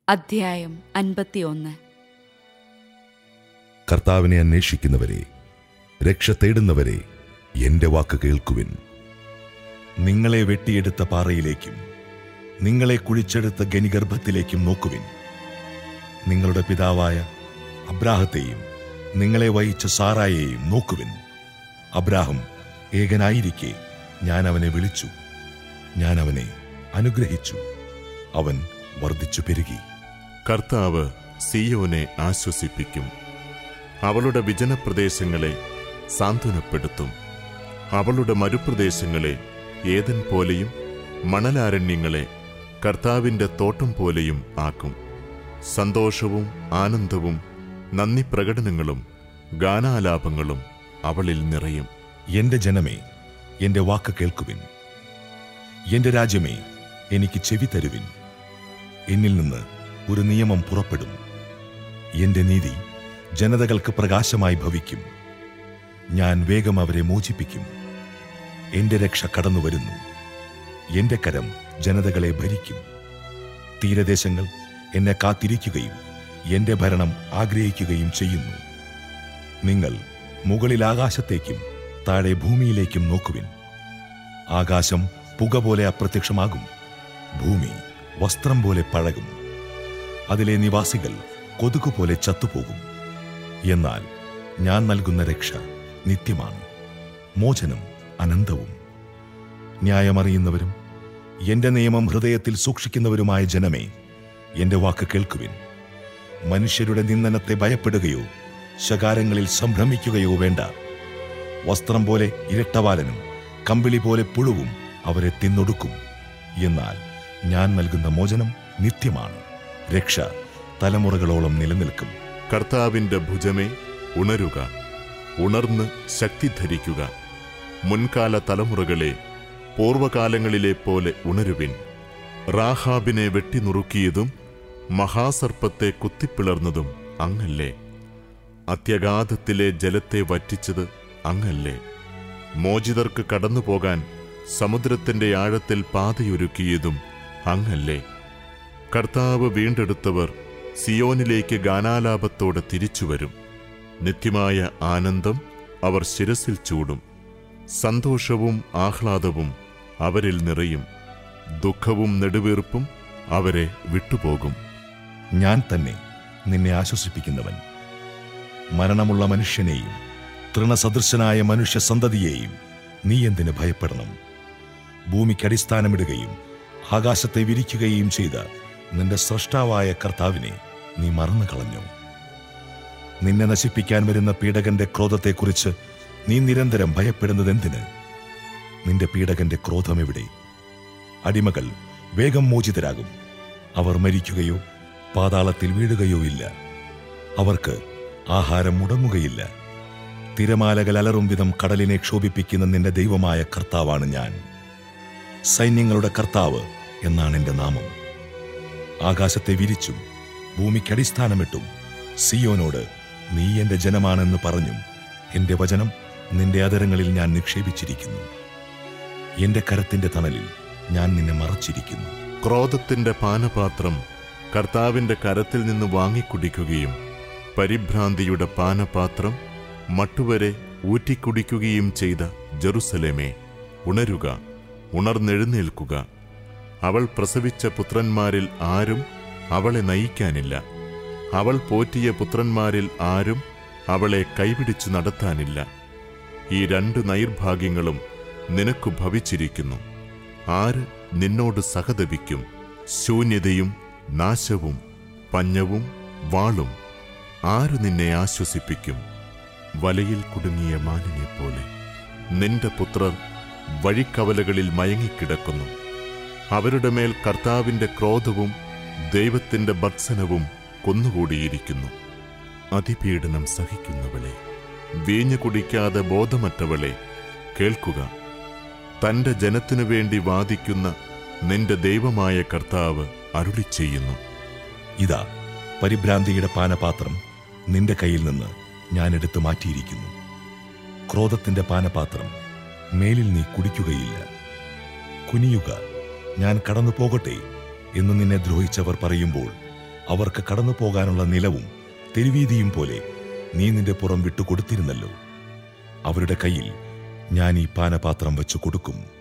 അധ്യായം അൻപത്തിയൊന്ന് കർത്താവിനെ അന്വേഷിക്കുന്നവരെ രക്ഷ തേടുന്നവരെ എന്റെ വാക്ക് കേൾക്കുവിൻ നിങ്ങളെ വെട്ടിയെടുത്ത പാറയിലേക്കും നിങ്ങളെ കുഴിച്ചെടുത്ത ഗനിഗർഭത്തിലേക്കും നോക്കുവിൻ നിങ്ങളുടെ പിതാവായ അബ്രാഹത്തെയും നിങ്ങളെ വഹിച്ച സാറായെയും നോക്കുവിൻ അബ്രാഹം ഏകനായിരിക്കെ ഞാൻ അവനെ വിളിച്ചു ഞാൻ അവനെ അനുഗ്രഹിച്ചു അവൻ വർദ്ധിച്ചു പെരുകി കർത്താവ് സിയോനെ ആശ്വസിപ്പിക്കും അവളുടെ വിജനപ്രദേശങ്ങളെ സാന്ത്വനപ്പെടുത്തും അവളുടെ മരുപ്രദേശങ്ങളെ ഏതൻ പോലെയും മണലാരണ്യങ്ങളെ കർത്താവിന്റെ തോട്ടം പോലെയും ആക്കും സന്തോഷവും ആനന്ദവും നന്ദി പ്രകടനങ്ങളും ഗാനാലാപങ്ങളും അവളിൽ നിറയും എന്റെ ജനമേ എന്റെ വാക്ക് കേൾക്കുവിൻ എന്റെ രാജ്യമേ എനിക്ക് ചെവി തരുവിൻ എന്നിൽ നിന്ന് ഒരു നിയമം പുറപ്പെടും എന്റെ നീതി ജനതകൾക്ക് പ്രകാശമായി ഭവിക്കും ഞാൻ വേഗം അവരെ മോചിപ്പിക്കും എന്റെ രക്ഷ കടന്നു വരുന്നു എന്റെ കരം ജനതകളെ ഭരിക്കും തീരദേശങ്ങൾ എന്നെ കാത്തിരിക്കുകയും എന്റെ ഭരണം ആഗ്രഹിക്കുകയും ചെയ്യുന്നു നിങ്ങൾ മുകളിൽ ആകാശത്തേക്കും താഴെ ഭൂമിയിലേക്കും നോക്കുവിൻ ആകാശം പുക പോലെ അപ്രത്യക്ഷമാകും ഭൂമി വസ്ത്രം പോലെ പഴകും അതിലെ നിവാസികൾ കൊതുകു പോലെ ചത്തുപോകും എന്നാൽ ഞാൻ നൽകുന്ന രക്ഷ നിത്യമാണ് മോചനം അനന്തവും ന്യായമറിയുന്നവരും എന്റെ നിയമം ഹൃദയത്തിൽ സൂക്ഷിക്കുന്നവരുമായ ജനമേ എന്റെ വാക്ക് കേൾക്കുവിൻ മനുഷ്യരുടെ നിന്ദനത്തെ ഭയപ്പെടുകയോ ശകാരങ്ങളിൽ സംഭ്രമിക്കുകയോ വേണ്ട വസ്ത്രം പോലെ ഇരട്ടവാലനും കമ്പിളി പോലെ പുഴുവും അവരെ തിന്നൊടുക്കും എന്നാൽ ഞാൻ നൽകുന്ന മോചനം നിത്യമാണ് രക്ഷ തലമുറകളോളം നിലനിൽക്കും കർത്താവിന്റെ ഭുജമേ ഉണരുക ഉണർന്ന് ശക്തി ധരിക്കുക മുൻകാല തലമുറകളെ പൂർവകാലങ്ങളിലെ പോലെ ഉണരുവിൻ റാഹാബിനെ വെട്ടിനുറുക്കിയതും മഹാസർപ്പത്തെ കുത്തിപ്പിളർന്നതും അങ്ങല്ലേ അത്യഗാധത്തിലെ ജലത്തെ വറ്റിച്ചത് അങ്ങല്ലേ മോചിതർക്ക് കടന്നുപോകാൻ സമുദ്രത്തിന്റെ ആഴത്തിൽ പാതയൊരുക്കിയതും അങ്ങല്ലേ കർത്താവ് വീണ്ടെടുത്തവർ സിയോനിലേക്ക് ഗാനാലാപത്തോടെ തിരിച്ചുവരും നിത്യമായ ആനന്ദം അവർ ശിരസിൽ ചൂടും സന്തോഷവും ആഹ്ലാദവും അവരിൽ നിറയും ദുഃഖവും നെടുവീർപ്പും അവരെ വിട്ടുപോകും ഞാൻ തന്നെ നിന്നെ ആശ്വസിപ്പിക്കുന്നവൻ മരണമുള്ള മനുഷ്യനെയും തൃണസദൃശനായ മനുഷ്യ സന്തതിയെയും നീ എന്തിന് ഭയപ്പെടണം ഭൂമിക്ക് അടിസ്ഥാനമിടുകയും ആകാശത്തെ വിരിക്കുകയും ചെയ്ത നിന്റെ സ്രഷ്ടാവായ കർത്താവിനെ നീ മറന്നു കളഞ്ഞു നിന്നെ നശിപ്പിക്കാൻ വരുന്ന പീഡകന്റെ ക്രോധത്തെക്കുറിച്ച് നീ നിരന്തരം ഭയപ്പെടുന്നതെന്തിന് നിന്റെ പീഡകന്റെ ക്രോധം എവിടെ അടിമകൾ വേഗം മോചിതരാകും അവർ മരിക്കുകയോ പാതാളത്തിൽ വീഴുകയോ ഇല്ല അവർക്ക് ആഹാരം മുടങ്ങുകയില്ല തിരമാലകൾ അലറും വിധം കടലിനെ ക്ഷോഭിപ്പിക്കുന്ന നിന്റെ ദൈവമായ കർത്താവാണ് ഞാൻ സൈന്യങ്ങളുടെ കർത്താവ് എന്നാണ് എന്റെ നാമം ആകാശത്തെ വിരിച്ചും ഭൂമിക്ക് അടിസ്ഥാനമിട്ടും സിയോനോട് നീ എന്റെ ജനമാണെന്ന് പറഞ്ഞും എന്റെ വചനം നിന്റെ അതരങ്ങളിൽ ഞാൻ നിക്ഷേപിച്ചിരിക്കുന്നു എന്റെ കരത്തിന്റെ തണലിൽ ഞാൻ നിന്നെ മറച്ചിരിക്കുന്നു ക്രോധത്തിന്റെ പാനപാത്രം കർത്താവിന്റെ കരത്തിൽ നിന്ന് വാങ്ങിക്കുടിക്കുകയും പരിഭ്രാന്തിയുടെ പാനപാത്രം മട്ടുവരെ ഊറ്റിക്കുടിക്കുകയും ചെയ്ത ജെറുസലേമേ ഉണരുക ഉണർന്നെഴുന്നേൽക്കുക അവൾ പ്രസവിച്ച പുത്രന്മാരിൽ ആരും അവളെ നയിക്കാനില്ല അവൾ പോറ്റിയ പുത്രന്മാരിൽ ആരും അവളെ കൈപിടിച്ചു നടത്താനില്ല ഈ രണ്ട് നൈർഭാഗ്യങ്ങളും നിനക്കു ഭവിച്ചിരിക്കുന്നു ആര് നിന്നോട് സഹതപിക്കും ശൂന്യതയും നാശവും പഞ്ഞവും വാളും ആര് നിന്നെ ആശ്വസിപ്പിക്കും വലയിൽ കുടുങ്ങിയ മാനിനെ പോലെ നിന്റെ പുത്രർ വഴിക്കവലകളിൽ മയങ്ങിക്കിടക്കുന്നു അവരുടെ മേൽ കർത്താവിന്റെ ക്രോധവും ദൈവത്തിന്റെ ഭത്സനവും കൊന്നുകൂടിയിരിക്കുന്നു അതിപീഡനം സഹിക്കുന്നവളെ വീഞ്ഞു കുടിക്കാതെ ബോധമറ്റവളെ കേൾക്കുക തന്റെ ജനത്തിനു വേണ്ടി വാദിക്കുന്ന നിന്റെ ദൈവമായ കർത്താവ് അരുളി ചെയ്യുന്നു ഇതാ പരിഭ്രാന്തിയുടെ പാനപാത്രം നിന്റെ കയ്യിൽ നിന്ന് ഞാൻ എടുത്തു മാറ്റിയിരിക്കുന്നു ക്രോധത്തിന്റെ പാനപാത്രം മേലിൽ നീ കുടിക്കുകയില്ല കുനിയുക ഞാൻ കടന്നു പോകട്ടെ എന്ന് നിന്നെ ദ്രോഹിച്ചവർ പറയുമ്പോൾ അവർക്ക് കടന്നു പോകാനുള്ള നിലവും തെരുവീതിയും പോലെ നീ നിന്റെ പുറം വിട്ടുകൊടുത്തിരുന്നല്ലോ അവരുടെ കയ്യിൽ ഞാൻ ഈ പാനപാത്രം വെച്ചു കൊടുക്കും